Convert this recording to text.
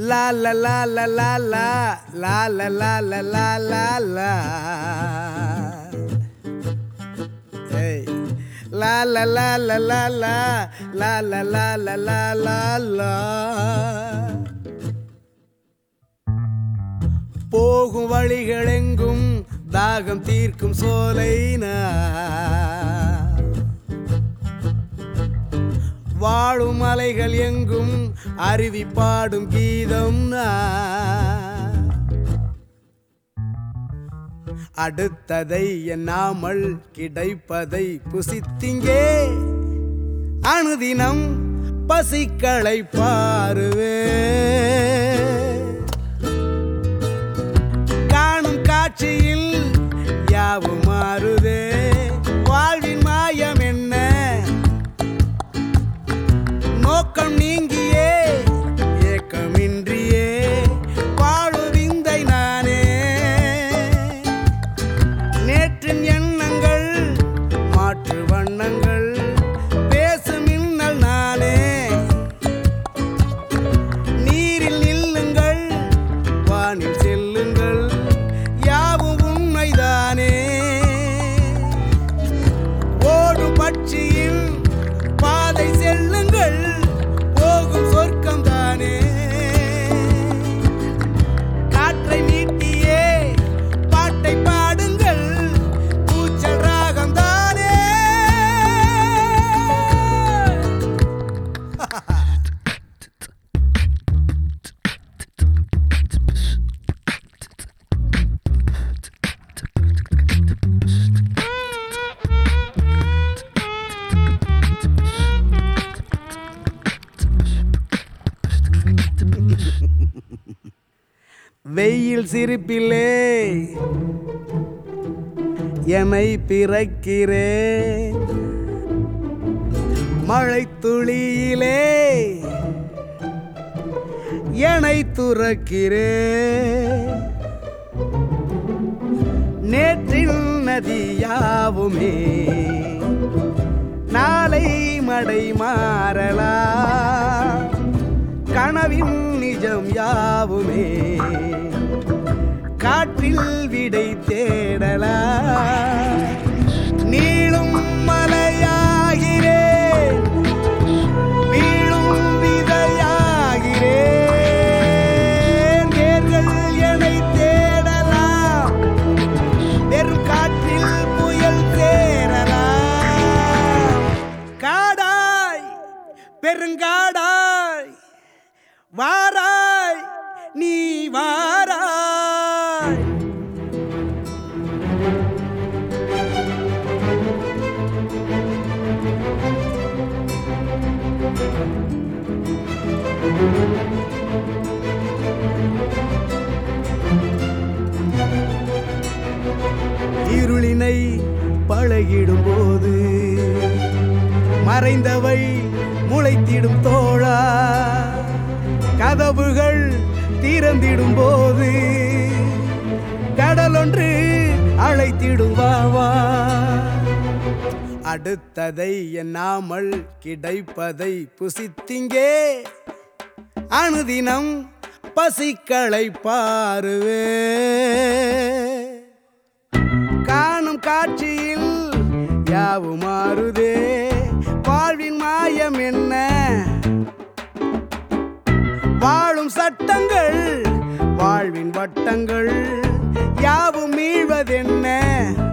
லா லா லா லா லா லா லா லா லா லா லா லா லா ஏய் லா லா லா லா லா லா லா லா லா லா லா லா லா போகும் வழிகளெங்கும் தாகம் தீர்க்கும் சோலை நான். வாழும் மலைகள் எங்கும் அருவி பாடும் கீதம் நான். அடுத்ததை எண்ணாமல் கிடைப்பதை புசித்திங்கே அனுதினம் பசிக்களை பாருவே காணும் காட்சியில் யாவும் மாறுதே வாழ்வின் மாயம் என்ன நோக்கம் நீங்கியே ஏக்கமின்றியே வாழு விந்தை நானே நேற்றின் எண்ணங்கள் மாற்று வண்ணங்கள் பேசும் மின்னல் நானே நீரில் நில்லுங்கள் வானில் செல்லுங்கள் யாவும் உண்மைதானே ஓடும் பட்சியின் பாதை செல்லுங்கள் போகும் சொர்க்கம் தானே காற்றை நீட்டியே பாட்டை பாடுங்கள் கூச்சல் ராகம் தானே வெயில் சிரிப்பிலே என்னை பிறக்கிறேன் மழை துளியிலே என்னை துறக்கிறேன் நேற்றில் நதியாவுமே நாளை மடை மாறலாம் கனவின் நிஜம் யாவுமே காற்றில் விடை தேடலா நீளும் மலையாகிறேன் வீழும் விதையாகிறேன் வேர்கள் என்னை தேடலாம் வெறும் காற்றில் புயல் சேரலாம் காடாய் பெருங்காடாய் வாராய் நீ வாராய் இருளினை பழகிடும் போது மறைந்தவை முளைத்திடும் தோழா கதவுகள் திறந்திடும் போது கடலொன்று அழைத்திடும் வாவா அடுத்ததை எண்ணாமல் கிடைப்பதை புசித்திங்கே அனுதினம் பசிக்களை பாருவே காணும் காட்சியில் யாவும் மாறுதே வாழ்வின் மாயம் என்ன வாழும் சட்டங்கள் வாழ்வின் வட்டங்கள் யாவும் மீழ்வதென்ன